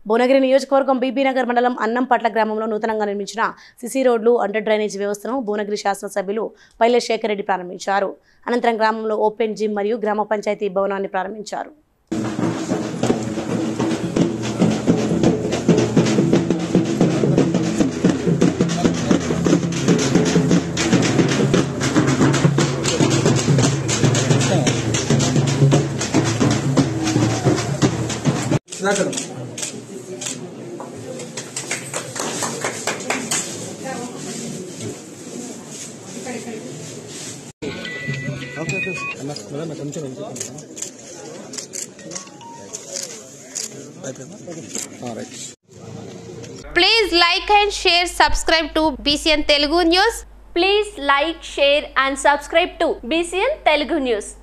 భువనగిరి నియోజకవర్గం బీబీనగర్ మండలం అన్నంపట్ల గ్రామంలో నూతనంగా నిర్మించిన సిసి రోడ్లు అండర్ డ్రైనేజ్ వ్యవస్థను భువనగిరి శాసనసభ్యులు పైల శేఖర్ రెడ్డి ప్రారంభించారు అనంతరం గ్రామంలో ఓపెన్ జిమ్ మరియు గ్రామ పంచాయతీ భవనాన్ని ప్రారంభించారు Please like and share, subscribe to BCN Telugu News. Please like, share and subscribe to BCN Telugu News.